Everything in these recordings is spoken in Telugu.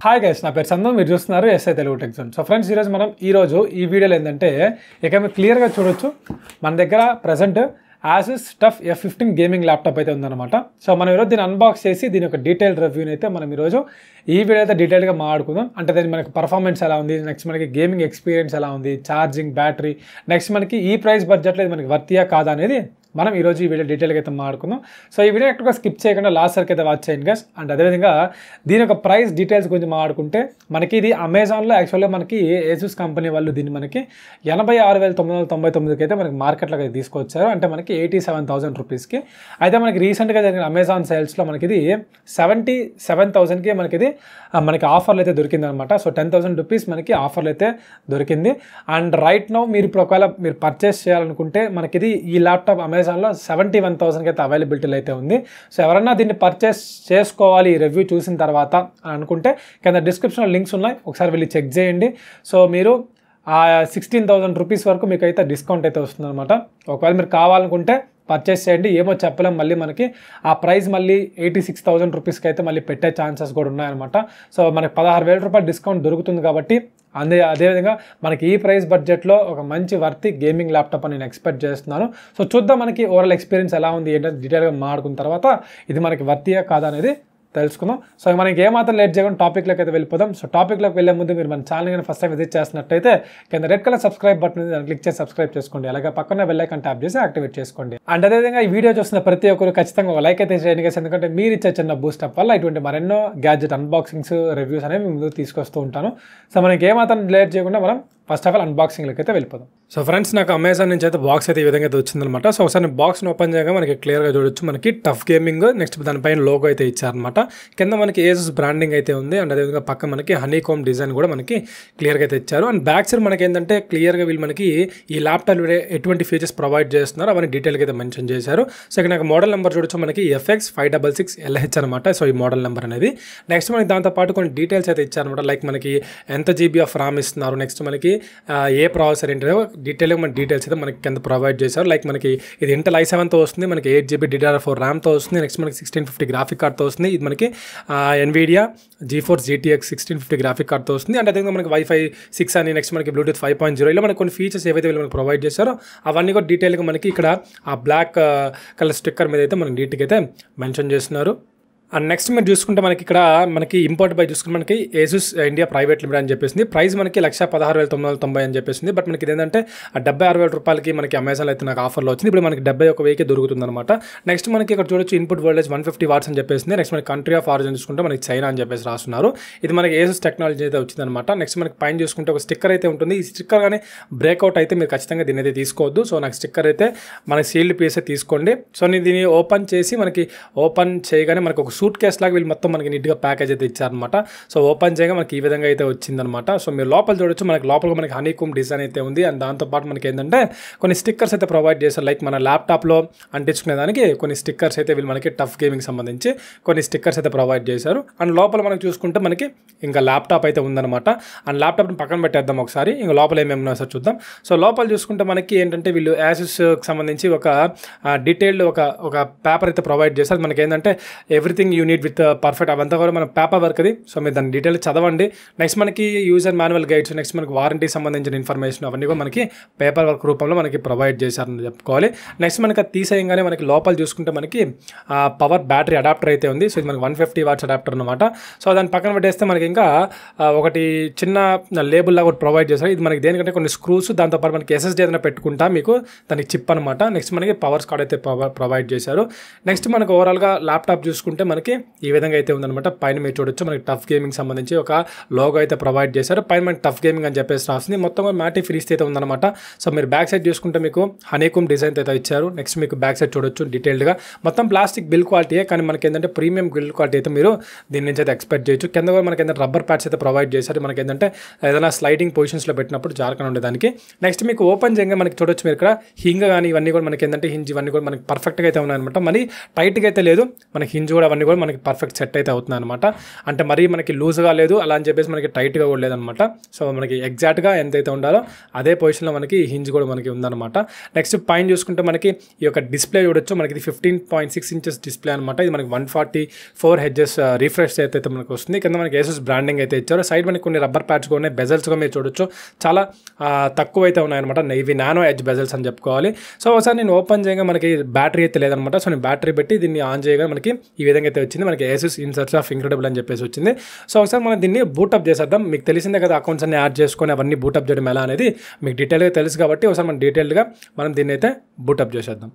హాయ్ గైస్ నా పేరు సందం మీరు చూస్తున్నారు SI Telugu tech zone so friends ఈరోజు మనం ఈరోజు ఈ వీడియోలో ఏంటంటే ఇక మీరు క్లియర్గా చూడొచ్చు మన దగ్గర present Asus TUF F fifteen gaming laptop అయితే ఉందన్నమాట సో మనం ఈరోజు దీన్ని అన్బాక్స్ చేసి దీని యొక్క డీటెయిల్ రివ్యూని అయితే మనం ఈరోజు ఈ వీడియో అయితే డీటెయిల్గా మాట్లాడుకుందాం అంటే దాని మనకి పర్ఫార్మెన్స్ ఎలా ఉంది నెక్స్ట్ మనకి గేమింగ్ ఎక్స్పీరియన్స్ ఎలా ఉంది ఛార్జింగ్ బ్యాటరీ నెక్స్ట్ మనకి ఈ ప్రైస్ బడ్జెట్లో ఇది మనకి వర్తియా కాదా అనేది మనం ఈరోజు ఈ వీడియో డీటెయిల్గా అయితే మాట్లాడుకుందాం సో ఈ వీడియో ఎక్కువగా స్కిప్ చేయకుండా లాస్ట్ వరకు అయితే వాచ్ చేయండి గస్ అండ్ అదేవిధంగా దీని యొక్క ప్రైస్ డీటెయిల్స్ గురించి మాట్లాడుకుంటే మనకి ఇది అమెజాన్లో యాక్చువల్గా మనకి ఏసూస్ కంపెనీ వాళ్ళు దీన్ని మనకి ఎనభై ఆరు వేల తొమ్మిది వందల తొంభై తొమ్మిదికి అయితే మనకి మార్కెట్లోకి అయితే తీసుకొచ్చారు అంటే మనకి ఎయిటీ సెవెన్ థౌసండ్ రూపీస్కి అయితే మనకి రీసెంట్గా జరిగిన అమెజాన్ సేల్స్లో మనకి ఇది సెవెంటీ సెవెన్ థౌసండ్కి మనకి ఇది ఆ, మనకి ఆఫర్లు అయితే దొరికింది అనమాట సో టెన్ థౌసండ్ రూపీస్ మనకి ఆఫర్లు అయితే దొరికింది అండ్ రైట్ నౌ మీరు ఇప్పుడు ఒకవేళ మీరు పర్చేస్ చేయాలనుకుంటే మనకి ఇది ఈ ల్యాప్టాప్ అమెజాన్లో సెవెంటీ వన్ థౌసండ్కి అయితే అవైలబిలిటీలో అయితే ఉంది సో ఎవరన్నా దీన్ని పర్చేస్ చేసుకోవాలి ఈ రివ్యూ చూసిన తర్వాత అని అనుకుంటే కింద డిస్క్రిప్షన్లో లింక్స్ ఉన్నాయి ఒకసారి వెళ్ళి చెక్ చేయండి సో మీరు ఆ సిక్స్టీన్ థౌసండ్ రూపీస్ వరకు మీకు అయితే డిస్కౌంట్ అయితే వస్తుంది అనమాట ఒకవేళ మీరు కావాలనుకుంటే పర్చేస్ చేయండి ఏమో చెప్పలేం మళ్ళీ మనకి ఆ ప్రైస్ మళ్ళీ ఎయిటీ సిక్స్ థౌసండ్ రూపీస్కి అయితే మళ్ళీ పెట్టే ఛాన్సెస్ కూడా ఉన్నాయన్నమాట సో మనకి పదహారు వేల రూపాయలు డిస్కౌంట్ దొరుకుతుంది కాబట్టి అదే అదేవిధంగా మనకి ఈ ప్రైస్ బడ్జెట్లో ఒక మంచి వర్తి గేమింగ్ ల్యాప్టాప్ అని నేను ఎక్స్పెక్ట్ చేస్తున్నాను సో చూద్దాం మనకి ఓవరాల్ ఎక్స్పీరియన్స్ ఎలా ఉంది ఏంటంటే డీటెయిల్గా మాట్లాడుకున్న తర్వాత ఇది మనకి వర్తియా కాదా అనేది తెలుసుకుందాం సో మనకి ఏమాత్రం లేట్ చేయకుండా టాపిక్లోకి అయితే వెళ్ళిపోదాం సో టాపిక్లోకి వెళ్ళే ముందు మీరు మన ఛానల్ కానీ ఫస్ట్ టైం విజిట్ చేసినట్టయితే కింద రెడ్ కలర్ సబ్స్క్రైబ్ బటన్ ఉంది దాన్ని క్లిక్ చేసి సబ్స్క్రైబ్ చేసుకోండి అలాగే పక్కన బెల్ ఐకాన్ ట్యాప్ చేసి యాక్టివేట్ చేసుకోండి అండ్ అదేవిధంగా ఈ వీడియో చూస్తున్న ప్రతి ఒక్కరు ఖచ్చితంగా ఒక లైక్ అయితే చేయండి guys. ఎందుకంటే మీరు ఇచ్చే చిన్న బూస్ట్ అప్ వల్ల ఇటువంటి మరెన్నో గ్యాడ్జెట్ అన్బాక్సింగ్స్ రివ్యూస్ అనేవి మీ ముందుకు తీసుకొస్తూ ఉంటాను సో మనకి ఏమాత్రం లేట్ చేయకుండా మనం ఫస్ట్ ఆఫ్ ఆల్ అన్బాక్సింగ్లోకి అయితే వెళ్ళిపోదాం సో ఫ్రెండ్స్ నాకు అమెజాన్ నుంచి అయితే బాక్స్ అయితే ఈ విధంగా అయితే వచ్చిందనమాట సో ఒకసారి బాక్స్ని ఓపెన్ చేయగా మనకి క్లియర్గా చూడొచ్చు మనకి టఫ్ గేమింగ్ నెక్స్ట్ దానిపైన లోగో అయితే ఇచ్చారనమాట కింద మనకి ఏజెస్ బ్రాండింగ్ అయితే ఉంది అండ్ అదేవిధంగా పక్క మనకి హనీ కోమ్ డిజైన్ కూడా మనకి క్లియర్గా అయితే ఇచ్చారు అండ్ బ్యాక్ సైడ్ మనకి ఏంటంటే క్లియర్గా వీళ్ళు మనకి ఈ ల్యాప్టాప్ ఎటువంటి ఫీచర్స్ ప్రొవైడ్ చేస్తున్నారు అవన్నీ డీటెయిల్గా అయితే మెన్షన్ చేశారు సో ఇక్కడ నాకు మోడల్ నెంబర్ చూడొచ్చు మనకి FX five double six LH అనమాట సో ఈ మోడల్ నెంబర్ అనేది నెక్స్ట్ మనకి దాంతోపాటు కొన్ని డీటెయిల్స్ అయితే ఇచ్చారనమాట లైక్ మనకి ఎంత జీబీ ఆఫ్ రామ్ ఇస్తున్నారు నెక్స్ట్ మనకి ఆ, ఏ ప్రాసెసర్ ఏంటో డీటెయిల్గా మన డీటెయిల్స్ అయితే మనకి కింద ప్రొవైడ్ చేశారు లైక్ మనకి ఇది ఇంటల్ ఐ సెవెన్తో వస్తుంది మనకి ఎయిట్ జీబీ డిడిఆర్ ఫోర్ ర్యామ్తో వస్తుంది నెక్స్ట్ మనకి సిక్స్టీన్ ఫిఫ్టీ గ్రాఫిక్ కార్డ్తో వస్తుంది ఇది మనకి Nvidia G four GTX sixteen fifty graphic కార్డ్తో వస్తుంది అండ్ అదేవిధంగా మనకి వైఫై సిక్స్ అని నెక్స్ట్ మనకి బ్లూటూత్ ఫైవ్ పాయింట్ జీరో ఇలా మనకి కొన్ని ఫీచర్స్ ఏవైతే వీళ్ళు మనకి ప్రొవైడ్ చేశారో అవన్నీ కూడా డీటెయిల్గా మనకి ఇక్కడ ఆ బ్లాక్ కలర్ స్టిక్కర్ మీద అయితే మనకి నీట్గా అయితే మెన్షన్ చేస్తున్నారు అండ్ నెక్స్ట్ మీరు చూసుకుంటే మనకి ఇక్కడ మనకి ఇంపోర్ట్ బై చూసుకుంటే మనకి ఏసూస్ ఇండియా ప్రైవేట్ లిమిటెడ్ అని చెప్పేసింది ప్రైస్ మనకి లక్ష పదహారు వేల తొమ్మిది వందల తొంభై అని చెప్పేసింది బట్ మనకి ఇదేంటంటే ఆ డెబ్బై ఆరు వేల రూపాయలకి మనకి అమెజాన్ అయితే నాకు ఆఫర్లో వచ్చింది ఇప్పుడు మనకి డెబ్బై ఒక వెయ్యికి దొరుకుతుంది అనమాట నెక్స్ట్ మనకి ఇక్కడ చూడొచ్చు input voltage one fifty watts అని చెప్పేసింది నెక్స్ట్ మనకి కంట్రీ ఆఫ్ ఆరిజిన్ చూసుకుంటే మనకి చైనా అని చెప్పేసి రాస్తున్నారు ఇది మనకి ఏసూస్ టెక్నాలజీ అయితే వచ్చింది అనమాట నెక్స్ట్ మనకి పైన చూసుకుంటే ఒక స్టిక్కర్ అయితే ఉంటుంది ఈ స్టిక్కర్ కానీ బ్రేక్అవుట్ అయితే మీరు ఖచ్చితంగా దీన్ని అయితే తీసుకోవద్దు సో నాకు స్టిక్కర్ అయితే మన సీల్డ్ పీస్ తీసుకోండి సో నేను దీన్ని ఓపెన్ చేసి మనకి ఓపెన్ చేయగానే మనకి ఒక సూట్ కేస్ లాగా వీళ్ళు మొత్తం మనకి నీట్గా ప్యాకేజ్ అయితే ఇచ్చారనమాట సో ఓపెన్ చేయగా మనకి ఈ విధంగా అయితే వచ్చిందనమాట సో మీరు లోపల చూడొచ్చు మనకి లోపల మనకి హనీకుమ్ డిజైన్ అయితే ఉంది అండ్ దాంతోపాటు మనకి ఏంటంటే కొన్ని స్టిక్కర్స్ అయితే ప్రొవైడ్ చేశారు లైక్ మన ల్యాప్టాప్లో అంటించుకునే దానికి కొన్ని స్టిక్కర్స్ అయితే వీళ్ళు మనకి టఫ్ గేమింగ్ సంబంధించి కొన్ని స్టిక్కర్స్ అయితే ప్రొవైడ్ చేశారు అండ్ లోపల మనకి చూసుకుంటే మనకి ఇంకా ల్యాప్టాప్ అయితే ఉందన్నమాట అండ్ ల్యాప్టాప్ని పక్కన పెట్టేద్దాం ఒకసారి ఇంకా లోపల ఏమేమి ఉన్నాయో సార్ చూద్దాం సో లోపల చూసుకుంటే మనకి ఏంటంటే వీళ్ళు యాసెస్కి సంబంధించి ఒక డీటెయిల్డ్ ఒక ఒక పేపర్ అయితే ప్రొవైడ్ చేశారు మనకి ఏంటంటే ఎవ్రీథింగ్ యూనిట్ విత్ పర్ఫెక్ట్ అవంతా కూడా మన పేపర్ వర్క్ అది సో మీరు దాని డీటెయిల్ చదవండి నెక్స్ట్ మనకి యూజర్ మాన్యువల్ గైడ్స్ నెక్స్ట్ మనకి వారంటీ సంబంధించిన ఇన్ఫర్మేషన్ అవన్నీ కూడా మనకి పేపర్ వర్క్ రూపంలో మనకి ప్రొవైడ్ చేశారని చెప్పుకోవాలి నెక్స్ట్ మనకి అది తీసేయంగానే మనకి లోపల చూసుకుంటే మనకి పవర్ బ్యాటరీ అడాప్టర్ అయితే ఉంది సో ఇది మనకి వన్ ఫిఫ్టీ వాట్స్ అడాప్టర్ అనమాట సో దాన్ని పక్కన పెట్టేస్తే మనకి ఇంకా ఆ, ఒకటి చిన్న లేబుల్ లాగా ఒకటి ప్రొవైడ్ చేశారు ఇది మనకి దేనికంటే కొన్ని స్క్రూస్ దాంతోపాటు మనకి ఎస్ఎస్డీ ఏదైనా పెట్టుకుంటా మీకు దానికి చిప్ అనమాట నెక్స్ట్ మనకి పవర్స్ కార్డ్ అయితే ప్రొవైడ్ చేశారు నెక్స్ట్ మనకు ఓవరాల్గా ల్యాప్టాప్ చూసుకుంటే మనకి ఈ విధంగా అయితే ఉందన్నమాట పైన మీరు చూడొచ్చు మనకి టఫ్ గేమింగ్ సంబంధించి ఒక లోగో అయితే ప్రొవైడ్ చేశారు పైన మనకి టఫ్ గేమింగ్ అని చెప్పేసి రాస్తుంది మొత్తం మ్యాటి ఫ్రీస్ అయితే ఉందన్నమాట సో మీరు బ్యాక్ సైడ్ చూసుకుంటే మీకు హనీకుమ్ డిజైన్ అయితే ఇచ్చారు నెక్స్ట్ మీకు బ్యాక్ సైడ్ చూడొచ్చు డీటెయిల్డ్గా మొత్తం ప్లాస్టిక్ బిల్ క్వాలిటీయే కానీ మనకి ఏంటంటే ప్రీమియం బిల్ క్వాలిటీ అయితే మీరు దీని నుంచి అయితే ఎక్స్పెక్ట్ చేయొచ్చు కింద కూడా మనకి ఏంటంటే రబ్బర్ ప్యాడ్స్ అయితే ప్రొవైడ్ చేశారు మనకి ఏంటంటే ఏదైనా స్లైడింగ్ పొజిషన్స్లో పెట్టినప్పుడు జారకుండా ఉండేదానికి నెక్స్ట్ మీకు ఓపెన్ చేయగా మనకి చూడొచ్చు మీరు ఇక్కడ హింగ్ కానీ ఇవన్నీ కూడా మనకి ఏంటంటే హింజ్ ఇవన్నీ కూడా మనకి పర్ఫెక్ట్గా అయితే ఉన్నాయన్నమాట మరి టైట్గా అయితే లేదు మనకి హింజ్ కూడా అవన్నీ అవన్నీ కూడా మనకి పర్ఫెక్ట్ సెట్ అయితే అవుతుంది అనమాట అంటే మరీ మనకి లూజ్గా లేదు అలా అని చెప్పేసి మనకి టైట్గా కూడా లేదనమాట సో మనకి ఎగ్జాక్ట్గా ఎంతైతే ఉండాలో అదే పొజిషన్లో మనకి హింజ్ కూడా మనకి ఉందన్నమాట నెక్స్ట్ పైన చూసుకుంటే మనకి ఈ యొక్క డిస్ప్లే చూడొచ్చు మనకి ఇది fifteen point six inches display అనమాట ఇది మనకి one forty four hertz refresh అయితే అయితే మనకు వస్తుంది కింద మనకి ఏసెస్ బ్రాండింగ్ అయితే ఇచ్చారు సైడ్ మనకి కొన్ని రబ్బర్ ప్యాడ్స్ కూడా ఉన్నాయి బెజల్స్ కూడా మీరు చూడొచ్చు చాలా ఆ, తక్కువ అయితే ఉన్నాయన్నమాట ఇవి నానో ఎడ్జ్ బెజల్స్ అని చెప్పుకోవాలి సో ఒకసారి నేను ఓపెన్ చేయగా మనకి బ్యాటరీ అయితే లేదనమాట సో నేను బ్యాటరీ పెట్టి దీన్ని ఆన్ చేయగా మనకి ఈ విధంగా అయితే వచ్చింది మనకి ఏసెస్ ఇన్సర్ట్స్ ఆఫ్ ఇంక్రెడిబుల్ అని చెప్పేసి వచ్చింది సో ఒకసారి మనం దీన్ని బూటప్ చేసేద్దాం మీకు తెలిసిందే కదా అకౌంట్స్ అన్ని యాడ్ చేసుకొని అవన్నీ బూటప్ చేయడం ఎలా అనేది మీకు డీటెయిల్గా తెలుసు కాబట్టి ఒకసారి మనం డీటెయిల్గా మనం దీన్ని అయితే బూటప్ చేసేద్దాం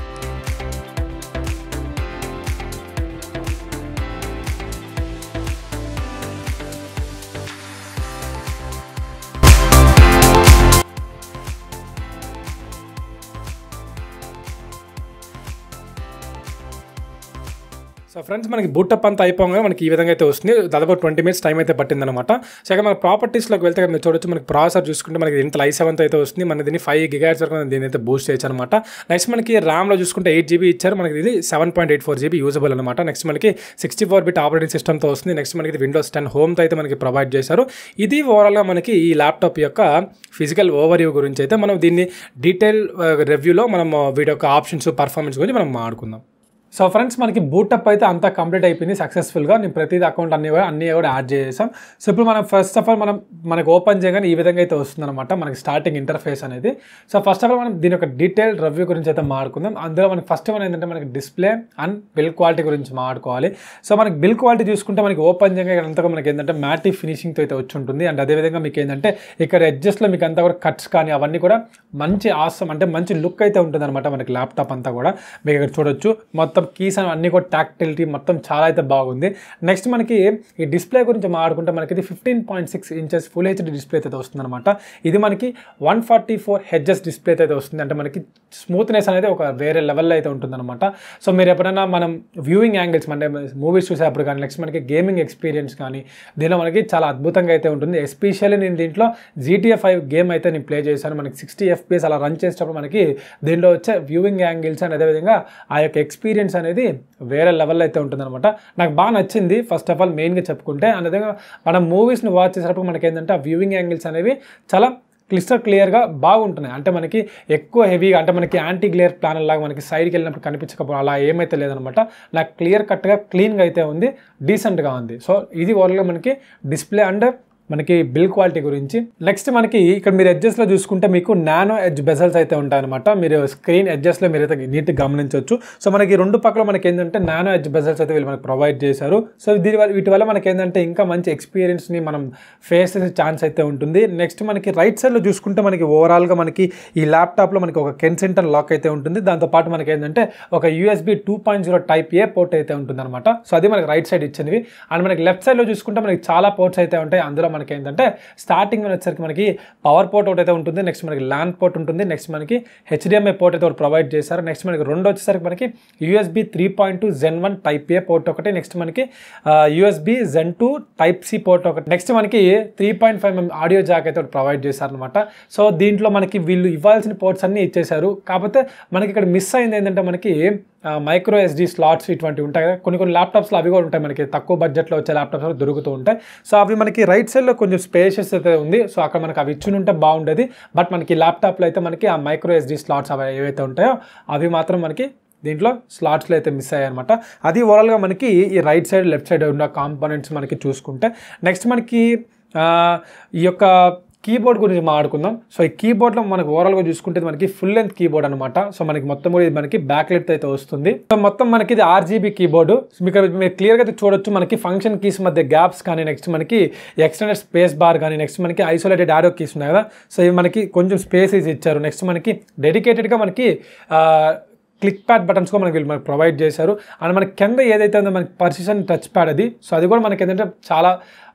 సో ఫ్రెండ్స్ మనకి బూటప్ అంతా అయిపోగానే మనకి ఈ విధంగా అయితే వస్తుంది దాదాపు ట్వంటీ మినిట్స్ టైం అయితే పట్టిందనమాట సో ఇక మన ప్రాపర్టీస్లోకి వెళ్తే కనుక మీరు చూడొచ్చు మనకి ప్రాసెసర్ చూసుకుంటే మనకి ఇంత ఐ సెవెన్తో అయితే వస్తుంది మన దీన్ని ఫైవ్ గిగాట్స్ వరకు మనం దీని అయితే బూస్ట్ చేయొచ్చు అనమాట నెక్స్ట్ మనకి ర్యామ్లో చూసుకుంటే ఎయిట్ జీబీ ఇచ్చారు మనకి ఇది seven point eight four GB usable అనమాట నెక్స్ట్ మనకి సిక్స్టీ ఫోర్ బిట్ ఆపరేటింగ్ సిస్టమ్తో వస్తుంది నెక్స్ట్ మనకి ఇది విండోస్ టెన్ హోమ్తో అయితే మనకి ప్రొవైడ్ చేశారు ఇది ఓవరాల్గా మనకి ఈ ల్యాప్టాప్ యొక్క ఫిజికల్ ఓవర్ వ్యూ గురించి అయితే మనం దీన్ని డీటెయిల్ రివ్యూలో మనం వీటి యొక్క ఆప్షన్స్ పర్ఫార్మెన్స్ గురించి మనం మాట్లాడుకుందాం సో ఫ్రెండ్స్ మనకి బూటప్ అయితే అంతా కంప్లీట్ అయిపోయింది సక్సెస్ఫుల్గా నేను ప్రతిదీ అకౌంట్ అన్ని కూడా అన్ని కూడా యాడ్ చేసాం సో ఇప్పుడు మనం ఫస్ట్ ఆఫ్ ఆల్ మనం మనకి ఓపెన్ చేయగానే ఈ విధంగా అయితే వస్తుందన్నమాట మనకి స్టార్టింగ్ ఇంటర్ఫేస్ అనేది సో ఫస్ట్ ఆఫ్ ఆల్ మనం దీని యొక్క డీటెయిల్ రివ్యూ గురించి అయితే మాట్లాడుకుందాం అందులో మనకి ఫస్ట్ వన్ ఏంటంటే మనకి డిస్ప్లే అండ్ బిల్ క్వాలిటీ గురించి మాట్లాడుకోవాలి సో మనకి బిల్ క్వాలిటీ చూసుకుంటే మనకి ఓపెన్ చేయగా అంతగా మనకి ఏంటంటే మ్యాటీ ఫినిషింగ్తో అయితే వచ్చి ఉంటుంది అండ్ అదేవిధంగా మీకు ఏంటంటే ఇక్కడ ఎడ్జస్ట్లో మీకు అంతా కూడా కట్స్ కానీ అవన్నీ కూడా మంచి ఆసం అంటే మంచి లుక్ అయితే ఉంటుంది అనమాట మనకి ల్యాప్టాప్ అంతా కూడా మీకు ఇక్కడ చూడొచ్చు మొత్తం కీస్ అన్నీ కూడా టాక్టిలిటీ మొత్తం చాలా అయితే బాగుంది నెక్స్ట్ మనకి ఈ డిస్ప్లే గురించి మాట్లాడుకుంటే మనకి ఇది fifteen point six inches full HD display అయితే వస్తుంది అనమాట ఇది మనకి one forty four hertz display అయితే వస్తుంది అంటే మనకి స్మూత్నెస్ అనేది ఒక వేరే లెవెల్లో అయితే ఉంటుందన్నమాట సో మీరు ఎప్పుడైనా మనం వ్యూయింగ్ యాంగిల్స్ అంటే మూవీస్ చూసేటప్పుడు కానీ నెక్స్ట్ మనకి గేమింగ్ ఎక్స్పీరియన్స్ కానీ దీనిలో మనకి చాలా అద్భుతంగా అయితే ఉంటుంది ఎస్పెషల్లీ నేను దీంట్లో జీటీఏ ఫైవ్ గేమ్ అయితే నేను ప్లే చేశాను మనకి సిక్స్టీ ఎఫ్పిఎస్ అలా రన్ చేసేటప్పుడు మనకి దీనిలో వచ్చే వ్యూయింగ్ యాంగిల్స్ అండ్ అదేవిధంగా ఆ యొక్క ఎక్స్పీరియన్స్ అనేది వేరే లెవెల్లో అయితే ఉంటుందన్నమాట నాకు బాగా నచ్చింది ఫస్ట్ ఆఫ్ ఆల్ మెయిన్గా చెప్పుకుంటే అండ్ అదేవిధంగా మనం మూవీస్ని వాచ్ చేసేటప్పుడు మనకి ఏంటంటే ఆ వ్యూయింగ్ యాంగిల్స్ అనేవి చాలా క్లిస్టర్ క్లియర్గా బాగుంటున్నాయి అంటే మనకి ఎక్కువ హెవీగా అంటే మనకి యాంటీ గ్లేర్ ప్లానర్ లాగా మనకి సైడ్కి వెళ్ళినప్పుడు కనిపించకపోవడం అలా ఏమైతే లేదనమాట నాకు క్లియర్ కట్గా క్లీన్గా అయితే ఉంది డీసెంట్గా ఉంది సో ఇది ఓవర్గా మనకి డిస్ప్లే అండ్ మనకి బిల్ క్వాలిటీ గురించి నెక్స్ట్ మనకి ఇక్కడ మీరు ఎడ్జెస్లో చూసుకుంటే మీకు నానో ఎడ్జ్ బెజల్స్ అయితే ఉంటాయన్నమాట మీరు స్క్రీన్ ఎడ్జెస్లో మీరు అయితే నీట్గా గమనించవచ్చు సో మనకి రెండు పక్కల మనకి ఏంటంటే నానో ఎడ్జ్ బెజల్స్ అయితే వీళ్ళు మనకి ప్రొవైడ్ చేశారు సో దీని వల్ల వీటి వల్ల మనకి ఏంటంటే ఇంకా మంచి ఎక్స్పీరియన్స్ని మనం ఫేస్ చేసే ఛాన్స్ అయితే ఉంటుంది నెక్స్ట్ మనకి రైట్ సైడ్లో చూసుకుంటే మనకి ఓవరాల్గా మనకి ఈ ల్యాప్టాప్లో మనకి ఒక కెన్సెంటర్ లాక్ అయితే ఉంటుంది దాంతోపాటు మనకి ఏంటంటే ఒక USB two point zero type A port అయితే ఉంటుంది అనమాట సో అది మనకి రైట్ సైడ్ ఇచ్చినవి అండ్ మనకి లెఫ్ట్ సైడ్లో చూసుకుంటే మనకి చాలా పోర్ట్స్ అయితే ఉంటాయి అందులో మనకి ఏంటంటే స్టార్టింగ్ వచ్చేసరికి మనకి పవర్ పోర్ట్ ఒకటి అయితే ఉంటుంది నెక్స్ట్ మనకి ల్యాండ్ పోర్ట్ ఉంటుంది నెక్స్ట్ మనకి హెచ్డిఎంఐ పోర్ట్ అయితే ఒకటి ప్రొవైడ్ చేశారు నెక్స్ట్ మనకి రెండు వచ్చేసరికి మనకి USB three point two gen one type A port ఒకటి నెక్స్ట్ మనకి USB gen two type C port ఒకటి నెక్స్ట్ మనకి three point five MM audio jack అయితే ఒకటి ప్రొవైడ్ చేశారనమాట సో దీంట్లో మనకి వీళ్ళు ఇవ్వాల్సిన పోర్ట్స్ అన్నీ ఇచ్చేశారు కాకపోతే మనకి ఇక్కడ మిస్ అయింది ఏంటంటే మనకి మైక్రో ఎస్డి స్లాట్స్ ఇటువంటివి ఉంటాయి కదా కొన్ని కొన్ని ల్యాప్టాప్స్లో అవి కూడా ఉంటాయి మనకి తక్కువ బడ్జెట్లో వచ్చే ల్యాప్టాప్స్ దొరుకుతూ ఉంటాయి సో అవి మనకి రైట్ సైడ్లో కొంచెం స్పేషియస్ అయితే ఉంది సో అక్కడ మనకి అవి ఇచ్చి ఉంటే బాగుండేది బట్ మనకి ల్యాప్టాప్లో అయితే మనకి ఆ మైక్రో ఎస్డి స్లాట్స్ అవి ఏవైతే ఉంటాయో అవి మాత్రం మనకి దీంట్లో స్లాట్స్లో అయితే మిస్ అయ్యాయి అనమాట అది ఓవరాల్గా మనకి ఈ రైట్ సైడ్ లెఫ్ట్ సైడ్ ఉన్న కాంపోనెంట్స్ మనకి చూసుకుంటే నెక్స్ట్ మనకి ఆ, ఈ యొక్క కీబోర్డ్ గురించి మాట్లాడుకుందాం సో ఈ కీబోర్డ్లో మనకి ఓవరాల్గా చూసుకుంటే ఇది మనకి ఫుల్ లెంత్ కీబోర్డ్ అనమాట సో మనకి మొత్తం కూడా ఇది మనకి బ్యాక్ లెట్ అయితే వస్తుంది సో మొత్తం మనకి ఇది ఆర్జీబీ కీబోర్డు మీకు మీరు క్లియర్గా అయితే చూడొచ్చు మనకి ఫంక్షన్ కీస్ మధ్య గ్యాప్స్ కానీ నెక్స్ట్ మనకి ఎక్స్టెండెడ్ స్పేస్ బార్ కానీ నెక్స్ట్ మనకి ఐసోలేటెడ్ ఆరో కీస్ ఉన్నాయి కదా సో ఇవి మనకి కొంచెం స్పేస్ ఇచ్చారు నెక్స్ట్ మనకి డెడికేటెడ్గా మనకి ఆ, క్లిక్ ప్యాడ్ బటన్స్ కూడా మనకి వీళ్ళు మనకి ప్రొవైడ్ చేశారు అండ్ మనకి కింద ఏదైతే ఉందో మనకి పర్సిషన్ టచ్ ప్యాడ్ అది సో అది కూడా మనకి ఏంటంటే చాలా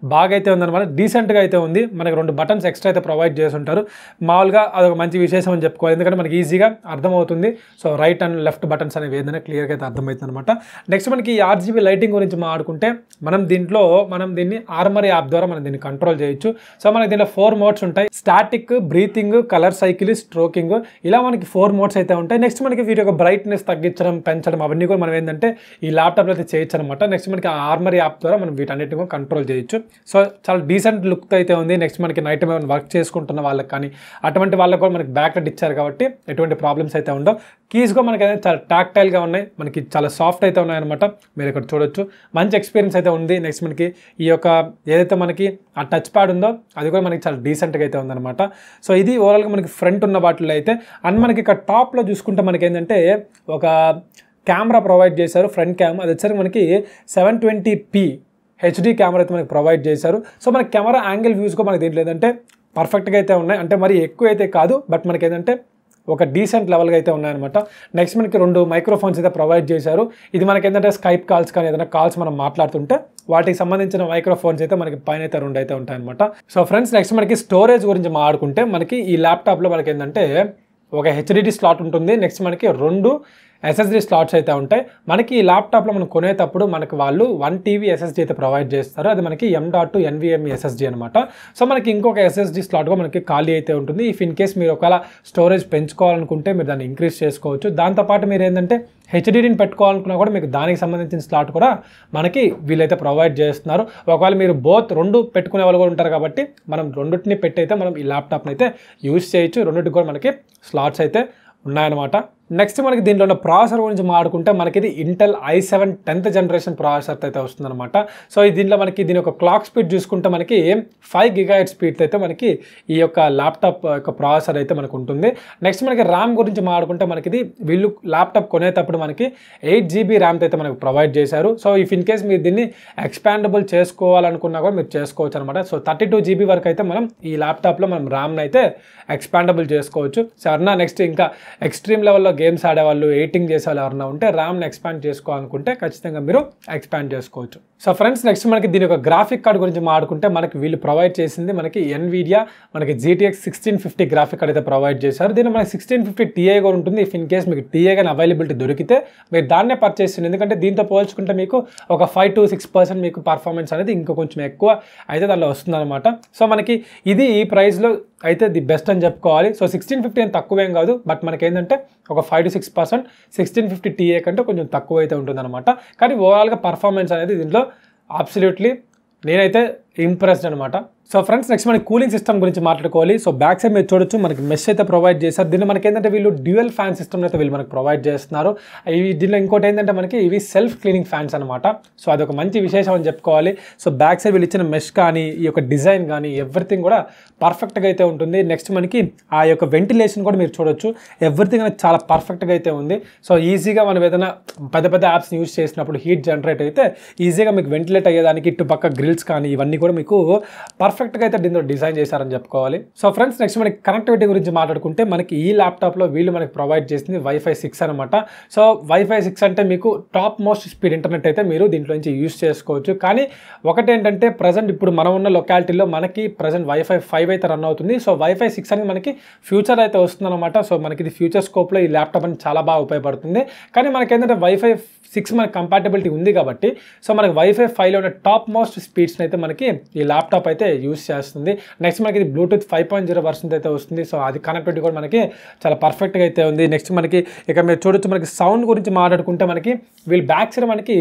బాగా అయితే ఉందన్నమాట డీసెంట్గా అయితే ఉంది మనకి రెండు బటన్స్ ఎక్స్ట్రా అయితే ప్రొవైడ్ చేసి ఉంటారు మామూలుగా అదొక మంచి విశేషం అని చెప్పుకోవాలి ఎందుకంటే మనకి ఈజీగా అర్థమవుతుంది so right and left buttons అనేవి ఏదైనా క్లియర్గా అయితే అర్థమవుతుంది అనమాట నెక్స్ట్ మనకి ఆర్జీబీ లైటింగ్ గురించి మాట్లాడుకుంటే మనం దీంట్లో మనం దీన్ని ఆర్మరీ యాప్ ద్వారా మనం దీన్ని కంట్రోల్ చేయొచ్చు సో మనకి దీంట్లో ఫోర్ మోడ్స్ ఉంటాయి static breathing colour cycle strobing ఇలా మనకి ఫోర్ మోడ్స్ అయితే ఉంటాయి నెక్స్ట్ మనకి వీటి యొక్క బ్రైట్నెస్ తగ్గించడం పెంచడం అవన్నీ కూడా మనం ఏంటంటే ఈ ల్యాప్టాప్లో అయితే చేయొచ్చు అనమాట నెక్స్ట్ మనకి ఆర్మరీ యాప్ ద్వారా మనం వీటన్నిటిని కూడా కంట్రోల్ చేయొచ్చు సో చాలా డీసెంట్ లుక్ అయితే ఉంది నెక్స్ట్ మనకి నైట్ టైం ఏమైనా వర్క్ చేసుకుంటున్న వాళ్ళకి కానీ అటువంటి వాళ్ళకి కూడా మనకి బ్యాక్లెట్ ఇచ్చారు కాబట్టి ఎటువంటి ప్రాబ్లమ్స్ అయితే ఉండవు కీస్ కూడా మనకి అయితే చాలా టాక్టైల్గా ఉన్నాయి మనకి చాలా సాఫ్ట్ అయితే ఉన్నాయన్నమాట మీరు ఇక్కడ చూడొచ్చు మంచి ఎక్స్పీరియన్స్ అయితే ఉంది నెక్స్ట్ మనకి ఈ యొక్క ఏదైతే మనకి ఆ టచ్ ప్యాడ్ ఉందో అది కూడా మనకి చాలా డీసెంట్గా అయితే ఉందన్నమాట సో ఇది ఓవరాల్గా మనకి ఫ్రంట్ ఉన్న వాటిలో అయితే అండ్ మనకి ఇక్కడ టాప్లో చూసుకుంటే మనకి ఏంటంటే ఒక కెమెరా ప్రొవైడ్ చేశారు ఫ్రంట్ క్యామ్ అది వచ్చరికి మనకి seven twenty p HD camera అయితే మనకి ప్రొవైడ్ చేశారు సో మనకి కెమెరా యాంగిల్ వ్యూస్ కూడా మనకి దీంట్లో ఏంటంటే పర్ఫెక్ట్గా అయితే ఉన్నాయి అంటే మరి ఎక్కువ అయితే కాదు బట్ మనకి ఏంటంటే ఒక డీసెంట్ లెవెల్గా అయితే ఉన్నాయన్నమాట నెక్స్ట్ మనకి రెండు మైక్రోఫోన్స్ అయితే ప్రొవైడ్ చేశారు ఇది మనకి ఏంటంటే స్కైప్ కాల్స్ కానీ ఏదైనా కాల్స్ మనం మాట్లాడుతుంటే వాటికి సంబంధించిన మైక్రోఫోన్స్ అయితే మనకి పైన అయితే రెండు అయితే ఉంటాయన్నమాట సో ఫ్రెండ్స్ నెక్స్ట్ మనకి స్టోరేజ్ గురించి మాట్లాడుకుంటే మనకి ఈ ల్యాప్టాప్లో మనకి ఏంటంటే ఒక హెచ్డిడి స్లాట్ ఉంటుంది నెక్స్ట్ మనకి రెండు ఎస్ఎస్డి స్లాట్స్ అయితే ఉంటాయి మనకి ఈ ల్యాప్టాప్లో మనం కొనేటప్పుడు మనకి వాళ్ళు వన్ టీవీ ఎస్ఎస్డి అయితే ప్రొవైడ్ చేస్తారు అది మనకి ఎం డాట్ ఎన్విఎంఈ ఎస్ఎస్డి అనమాట సో మనకి ఇంకొక ఎస్ఎస్డి స్లాట్ కూడా మనకి ఖాళీ అయితే ఉంటుంది ఇఫ్ ఇన్ కేస్ మీరు ఒకవేళ స్టోరేజ్ పెంచుకోవాలనుకుంటే మీరు దాన్ని ఇంక్రీజ్ చేసుకోవచ్చు దాంతోపాటు మీరు ఏంటంటే హెచ్డిడిని పెట్టుకోవాలనుకున్నా కూడా మీకు దానికి సంబంధించిన స్లాట్ కూడా మనకి వీళ్ళైతే ప్రొవైడ్ చేస్తున్నారు ఒకవేళ మీరు బోత్ రెండు పెట్టుకునే వాళ్ళు కూడా ఉంటారు కాబట్టి మనం రెండింటిని పెట్టి అయితే మనం ఈ ల్యాప్టాప్ని అయితే యూజ్ చేయొచ్చు రెండింటికి కూడా మనకి స్లాట్స్ అయితే ఉన్నాయన్నమాట నెక్స్ట్ మనకి దీంట్లో ఉన్న ప్రాసెసర్ గురించి మాట్లాడుకుంటే మనకి ఇది Intel i seven tenth generation processor అయితే వస్తుందన్నమాట సో ఈ దీంట్లో మనకి దీని యొక్క క్లాక్ స్పీడ్ చూసుకుంటే మనకి ఫైవ్ గిగాయిట్ స్పీడ్ అయితే మనకి ఈ యొక్క ల్యాప్టాప్ యొక్క ప్రాసెసర్ అయితే మనకు ఉంటుంది నెక్స్ట్ మనకి ర్యామ్ గురించి మాట్లాడుకుంటే మనకి ఇది వీళ్ళు ల్యాప్టాప్ కొనేటప్పుడు మనకి ఎయిట్ జీబీ ర్యామ్ అయితే మనకు ప్రొవైడ్ చేశారు సో ఇఫ్ ఇన్ కేస్ మీరు దీన్ని ఎక్స్పాండబుల్ చేసుకోవాలనుకున్నా కూడా మీరు చేసుకోవచ్చు అనమాట సో థర్టీ టూ జీబీ వరకు అయితే మనం ఈ ల్యాప్టాప్లో మనం ర్యామ్ని అయితే ఎక్స్పాండబుల్ చేసుకోవచ్చు సో అన్నా నెక్స్ట్ ఇంకా ఎక్స్ట్రీమ్ లెవెల్లో గేమ్స్ ఆడేవాళ్ళు ఎయిటింగ్ చేసే వాళ్ళు ఎవరైనా ఉంటే ర్యామ్ని ఎక్స్పాండ్ చేసుకోవాలనుకుంటే ఖచ్చితంగా మీరు ఎక్స్పాండ్ చేసుకోవచ్చు సో ఫ్రెండ్స్ నెక్స్ట్ మనకి దీని యొక్క గ్రాఫిక్ కార్డ్ గురించి మాట్లాడుకుంటే మనకి వీళ్ళు ప్రొవైడ్ చేసింది మనకి ఎన్విడియా మనకి GTX sixteen fifty graphic card అయితే ప్రొవైడ్ చేశారు దీని మనకి సిక్స్టీన్ ఫిఫ్టీ టీఏ కూడా ఉంటుంది ఇఫ్ ఇన్ కేస్ మీకు టీఏ కానీ అవైలబిలిటీ దొరికితే మీరు దాన్నే పర్చేస్ చేయండి ఎందుకంటే దీంతో పోల్చుకుంటే మీకు ఒక ఫైవ్ టు సిక్స్ పర్సెంట్ మీకు పర్ఫార్మెన్స్ అనేది ఇంకా కొంచెం ఎక్కువ అయితే దానిలో వస్తుందన్నమాట సో మనకి ఇది ఈ ప్రైస్లో అయితే ది బెస్ట్ అని చెప్పుకోవాలి సో సిక్స్టీన్ ఫిఫ్టీ అని తక్కువేం కాదు బట్ మనకి ఏంటంటే ఒక five to six percent sixteen fifty Ti కంటే కొంచెం తక్కువ అయితే ఉంటుందన్నమాట కానీ ఓవరాల్గా పర్ఫార్మెన్స్ అనేది దీంట్లో అబ్సల్యూట్లీ నేనైతే ఇంప్రెస్డ్ అనమాట సో ఫ్రెండ్స్ నెక్స్ట్ మనకి కూలింగ్ సిస్టమ్ గురించి మాట్లాడుకోవాలి సో బ్యాక్ సైడ్ మీరు చూడొచ్చు మనకి మెష్ అయితే ప్రొవైడ్ చేశారు దీన్ని మనకి ఏంటంటే వీళ్ళు డ్యూయల్ ఫ్యాన్ సిస్టమ్ అయితే వీళ్ళు మనకి ప్రొవైడ్ చేస్తున్నారు ఇవి దీనిలో ఇంకోటి ఏంటంటే మనకి ఇవి సెల్ఫ్ క్లీనింగ్ ఫ్యాన్స్ అనమాట సో అదొక మంచి విశేషం అని చెప్పుకోవాలి సో బ్యాక్ సైడ్ వీళ్ళు ఇచ్చిన మెష్ కానీ ఈ యొక్క డిజైన్ కానీ ఎవ్రీథింగ్ కూడా పర్ఫెక్ట్గా అయితే ఉంటుంది నెక్స్ట్ మనకి ఆ యొక్క వెంటిలేషన్ కూడా మీరు చూడొచ్చు ఎవ్రీథింగ్ అనేది చాలా పర్ఫెక్ట్గా అయితే ఉంది సో ఈజీగా మనం ఏదైనా పెద్ద పెద్ద యాప్స్ యూజ్ చేసినప్పుడు హీట్ జనరేట్ అయితే ఈజీగా మీకు వెంటిలేట్ అయ్యేదానికి ఇటు పక్క గ్రిల్స్ కానీ ఇవన్నీ కూడా మీకు పర్ఫెక్ట్గా అయితే దీంట్లో డిజైన్ చేశారని చెప్పుకోవాలి సో ఫ్రెండ్స్ నెక్స్ట్ మనకి కనెక్టివిటీ గురించి మాట్లాడుకుంటే మనకి ఈ ల్యాప్టాప్లో వీళ్ళు మనకి ప్రొవైడ్ చేసింది వైఫై సిక్స్ అనమాట సో వైఫై సిక్స్ అంటే మీకు టాప్ మోస్ట్ స్పీడ్ ఇంటర్నెట్ అయితే మీరు దీంట్లో నుంచి యూస్ చేసుకోవచ్చు కానీ ఒకటేంటంటే ప్రజెంట్ ఇప్పుడు మనం ఉన్న లొకాలిటీలో మనకి ప్రజెంట్ వైఫై ఫైవ్ అయితే రన్ అవుతుంది సో వైఫై సిక్స్ అనేది మనకి ఫ్యూచర్ అయితే వస్తుందన్నమాట సో మనకి ఇది ఫ్యూచర్ స్కోప్లో ఈ ల్యాప్టాప్ అని చాలా బాగా ఉపయోగపడుతుంది కానీ మనకి ఏంటంటే వైఫై సిక్స్ మనకి కంపాటబిలిటీ ఉంది కాబట్టి సో మనకి వైఫై ఫైవ్లో ఉన్న టాప్ మోస్ట్ స్పీడ్స్ని అయితే మనకి ఈ ల్యాప్టాప్ అయితే యూస్ చేస్తుంది నెక్స్ట్ మనకి ఇది Bluetooth five point zero version అయితే వస్తుంది సో అది కనెక్టివిటీ కూడా మనకి చాలా పర్ఫెక్ట్గా అయితే ఉంది నెక్స్ట్ మనకి ఇక మీరు చూడొచ్చు మనకి సౌండ్ గురించి మాట్లాడుకుంటే మనకి వీళ్ళు బ్యాక్ సైడ్ మనకి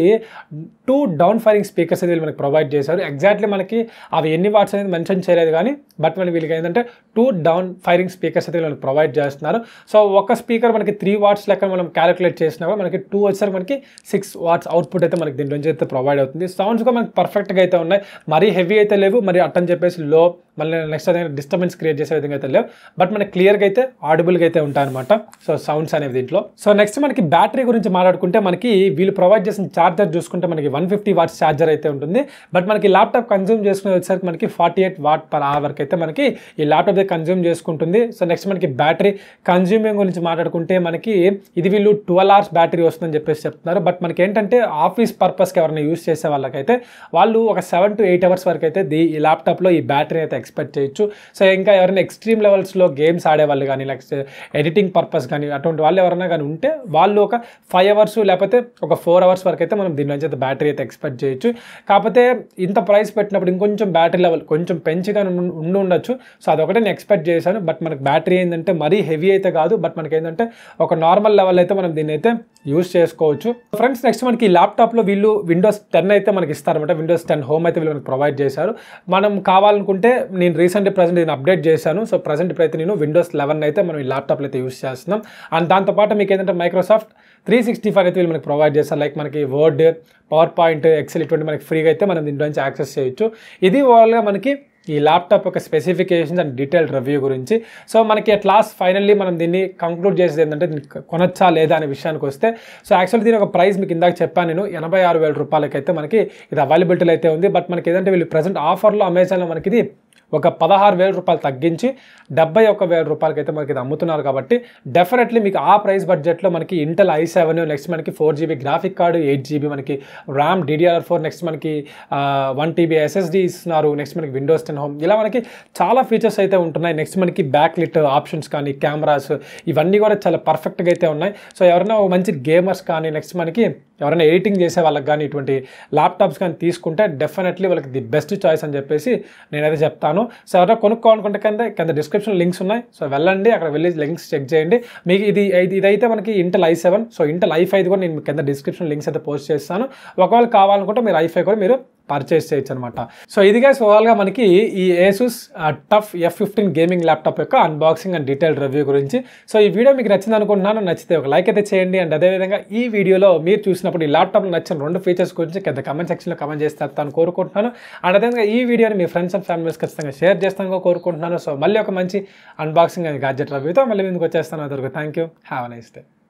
టూ డౌన్ ఫైరింగ్ స్పీకర్స్ అయితే వీళ్ళు మనకి ప్రొవైడ్ చేశారు ఎగ్జాక్ట్లీ మనకి అవి ఎన్ని వాట్స్ అనేది మెన్షన్ చేయలేదు కానీ బట్ మనకి వీళ్ళకి ఏంటంటే టూ డౌన్ ఫైరింగ్ స్పీకర్స్ అయితే వీళ్ళు ప్రొవైడ్ చేస్తున్నారు సో ఒక స్పీకర్ మనకి త్రీ వాట్స్ లెక్క మనం క్యాలిక్యులేట్ చేసినా కూడా మనకి టూ వచ్చేసరికి మనకి సిక్స్ వాట్స్ అవుట్పుట్ అయితే మనకి దీంట్లో నుంచి అయితే ప్రొవైడ్ అవుతుంది సౌండ్స్ కూడా మనకి పర్ఫెక్ట్గా అయితే ఉన్నాయి మరీ హెవీ అయితే లేవు మరి అట్టని చెప్పేసి లో మళ్ళీ నెక్స్ట్ అదే డిస్టర్బెన్స్ క్రియేట్ చేసే విధంగా అయితే లేవు బట్ మనకి క్లియర్గా అయితే ఆడిబుల్గా అయితే ఉంటాయి అనమాట సో సౌండ్స్ అనేవి దీంట్లో సో నెక్స్ట్ మనకి బ్యాటరీ గురించి మాట్లాడుకుంటే మనకి వీళ్ళు ప్రొవైడ్ చేసిన ఛార్జర్ చూసుకుంటే మనకి వన్ ఫిఫ్టీ వాట్స్ ఛార్జర్ అయితే ఉంటుంది బట్ మనకి ల్యాప్టాప్ కన్జ్యూమ్ చేసుకునే వచ్చేసరికి మనకి forty eight watt per hour వరకు అయితే మనకి ఈ ల్యాప్టాప్ కన్జ్యూమ్ చేసుకుంటుంది సో నెక్స్ట్ మనకి బ్యాటరీ కన్జ్యూమింగ్ గురించి మాట్లాడుకుంటే మనకి ఇది వీళ్ళు ట్వెల్వ్ అవర్స్ బ్యాటరీ వస్తుందని చెప్పేసి చెప్తున్నారు బట్ మనకి ఏంటంటే ఆఫీస్ పర్పస్కి ఎవరైనా యూస్ చేసే వాళ్ళకైతే వాళ్ళు ఒక సెవెన్ టు ఎయిట్ అవర్స్ వరకు అయితే దీ ఈ ల్యాప్టాప్లో ఈ బ్యాటరీ అయితే ఎక్స్పెక్ట్ చేయొచ్చు సో ఇంకా ఎవరైనా ఎక్స్ట్రీమ్ లెవెల్స్లో గేమ్స్ ఆడే వాళ్ళు కానీ నెక్స్ట్ ఎడిటింగ్ పర్పస్ కానీ అటువంటి వాళ్ళు ఎవరైనా కానీ ఉంటే వాళ్ళు ఒక ఫైవ్ అవర్స్ లేకపోతే ఒక ఫోర్ అవర్స్ వరకు అయితే మనం దీని నుంచి అయితే బ్యాటరీ అయితే ఎక్స్పెక్ట్ చేయొచ్చు కాకపోతే ఇంత ప్రైస్ పెట్టినప్పుడు ఇంకొంచెం బ్యాటరీ లెవెల్ కొంచెం పెంచిగా ఉండి ఉండి ఉండొచ్చు సో అదొకటే నేను ఎక్స్పెక్ట్ చేశాను బట్ మనకి బ్యాటరీ ఏంటంటే మరీ హెవీ అయితే కాదు బట్ మనకి ఏంటంటే ఒక నార్మల్ లెవెల్ అయితే మనం దీన్ని అయితే యూస్ చేసుకోవచ్చు ఫ్రెండ్స్ నెక్స్ట్ మనకి ఈ ల్యాప్టాప్లో వీళ్ళు విండోస్ టెన్ అయితే మనకి ఇస్తారనమాట విండోస్ టెన్ హోమ్ అయితే వీళ్ళు మనకి ప్రొవైడ్ చేశారు మనం కావాలనుకుంటే నేను రీసెంట్ ప్రజెంట్ నేను అప్డేట్ చేశాను సో ప్రజెంట్ ఇప్పుడైతే నేను విండోస్ లెవెన్ అయితే మనం ఈ ల్యాప్టాప్లో అయితే యూస్ చేస్తున్నాం అండ్ దాంతోపాటు మీకు ఏంటంటే మైక్రోసాఫ్ట్ త్రీ సిక్స్టీ ఫైవ్ అయితే వీళ్ళు మనకి ప్రొవైడ్ చేస్తారు లైక్ మనకి వర్డ్ పవర్ పాయింట్ ఎక్సెల్ ఇటువంటి మనకి ఫ్రీగా అయితే మనం దీంట్లో నుంచి యాక్సెస్ చేయొచ్చు ఇది ఓవరాల్గా మనకి ఈ ల్యాప్టాప్ యొక్క స్పెసిఫికేషన్స్ అండ్ డీటెయిల్ రివ్యూ గురించి సో మనకి అట్ లాస్ట్ ఫైనల్లీ మనం దీన్ని కంక్లూడ్ చేసేది ఏంటంటే దీన్ని కొనొచ్చా లేదా అనే విషయానికి వస్తే సో యాక్చువల్లీ దీని ఒక ప్రైస్ మీకు ఇందాక చెప్పాను నేను ఎనభై ఆరు వేల రూపాయలకైతే మనకి ఇది అవైలబిలిటీలో అయితే ఉంది బట్ మనకి ఏదంటే వీళ్ళు ప్రజెంట్ ఆఫర్లో అమెజాన్లో మనకి ఇది ఒక పదహారు వేల రూపాయలు తగ్గించి డెబ్బై ఒక్క వేల రూపాయలకి అయితే మనకి ఇది అమ్ముతున్నారు కాబట్టి డెఫినెట్లీ మీకు ఆ ప్రైస్ బడ్జెట్లో మనకి ఇంటెల్ ఐ సెవెన్ నెక్స్ట్ మనకి four GB graphic card eight GB మనకి ర్యామ్ డిడిఆర్ ఫోర్ నెక్స్ట్ మనకి వన్ టీబీ ఎస్ఎస్డి ఇస్తున్నారు నెక్స్ట్ మనకి విండోస్ టెన్ హోమ్ ఇలా మనకి చాలా ఫీచర్స్ అయితే ఉంటున్నాయి నెక్స్ట్ మనకి బ్యాక్ లిట్ ఆప్షన్స్ కానీ కెమెరాస్ ఇవన్నీ కూడా చాలా పర్ఫెక్ట్గా అయితే ఉన్నాయి సో ఎవరైనా ఒక మంచి గేమర్స్ కానీ నెక్స్ట్ మనకి ఎవరైనా ఎడిటింగ్ చేసే వాళ్ళకి కానీ ఇటువంటి ల్యాప్టాప్స్ కానీ తీసుకుంటే డెఫినెట్లీ వాళ్ళకి ది బెస్ట్ చాయిస్ అని చెప్పేసి నేనైతే చెప్తాను సో ఎవరైనా కొనుక్కోవాలనుకుంటే కింద కింద డిస్క్రిప్షన్ లింక్స్ ఉన్నాయి సో వెళ్ళండి అక్కడ వెళ్ళి లింక్స్ చెక్ చేయండి మీకు ఇది ఇది- ఇదైతే మనకి Intel i seven so Intel i five కూడా నేను కింద డిస్క్రిప్షన్ లింక్స్ అయితే పోస్ట్ చేస్తాను ఒకవేళ కావాలనుకుంటే మీరు ఐ ఫైవ్ కూడా మీరు పర్చేస్ చేయొచ్చు అనమాట సో ఇది గైస్ ఓవరాల్గా మనకి ఈ Asus TUF F fifteen gaming laptop యొక్క అన్బాక్సింగ్ అండ్ డీటెయిల్ రివ్యూ గురించి సో ఈ వీడియో మీకు నచ్చింది అనుకుంటున్నాను నచ్చితే ఒక లైక్ అయితే చేయండి అండ్ అదేవిధంగా ఈ వీడియోలో మీరు చూసినప్పుడు ఈ ల్యాప్టాప్లో నచ్చిన రెండు ఫీచర్స్ గురించి కింద కమెంట్ సెక్షన్లో కమెంట్ చేస్తే చెప్తాను కోరుకుంటున్నాను అండ్ అదేవిధంగా ఈ వీడియోని మీ ఫ్రెండ్స్ అండ్ ఫ్యామిలీస్ ఖచ్చితంగా షేర్ చేస్తాను కోరుకుంటున్నాను సో మళ్ళీ ఒక మంచి అన్బాక్సింగ్ అండ్ గాడ్జెట్ రివ్యూతో మళ్ళీ ముందుకు వచ్చేస్తాను అదొరకు thank you have nice day